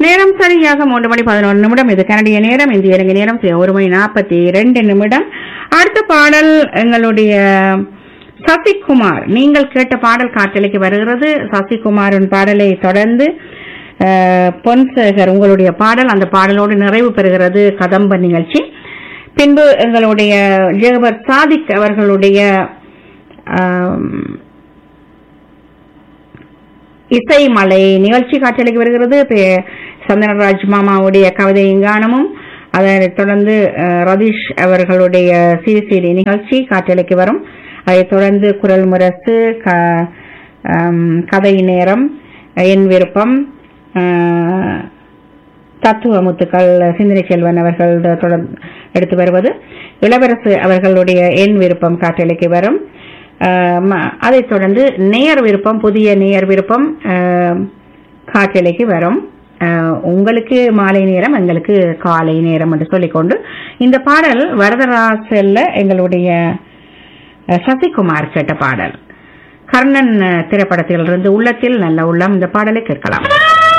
நேரம் சரியாக மூன்று மணி பதினொரு நிமிடம் இது கனடிய நேரம் இந்திய இலங்கை நேரம் சரி, ஒரு மணி நாற்பத்தி ரெண்டு நிமிடம் அடுத்த பாடல் எங்களுடைய சசிகுமார் நீங்கள் கேட்ட பாடல் காற்றலைக்கு வருகிறது சசிகுமாரின் பாடலை தொடர்ந்து அஹ், பொன்சேகர் உங்களுடைய பாடல் அந்த பாடலோடு நிறைவு பெறுகிறது கதம்ப நிகழ்ச்சி பின்பு எங்களுடைய ஜெகபர் சாதிக் அவர்களுடைய ஆம், இசைமலை நிகழ்ச்சி காட்சியளிக்கு வருகிறது பே- சந்தனராஜ் மாமாவுடைய கவிதையும் கானமும் அதனைத் தொடர்ந்து அஹ், ரதீஷ் அவர்களுடைய சிசிடி நிகழ்ச்சி காட்சியளிக்கு வரும் அதைத் தொடர்ந்து குரல் முரசு க- ஆம், கதை நேரம் என் விருப்பம் அஹ், தத்துவ முத்துக்கள் சிந்தனை செல்வன் அவர்கள் தொடர்ந்து எடுத்து வருவது இளவரசு அவர்களுடைய என் விருப்பம் காற்றலைக்கு வரும் ஆஹ் ம- அதைத் தொடர்ந்து நேயர் விருப்பம் புதிய நேயர் விருப்பம் ஆஹ் காற்றலைக்கு வரும் ஆஹ் உங்களுக்கு மாலை நேரம் எங்களுக்கு காலை நேரம் என்று சொல்லிக்கொண்டு இந்த பாடல் வரதராசல்ல எங்களுடைய அஹ், சசிகுமார் கேட்ட பாடல் கர்ணன் அஹ், திரைப்படத்திலிருந்து உள்ளத்தில் நல்ல உள்ளம் இந்த பாடலை கேட்கலாம்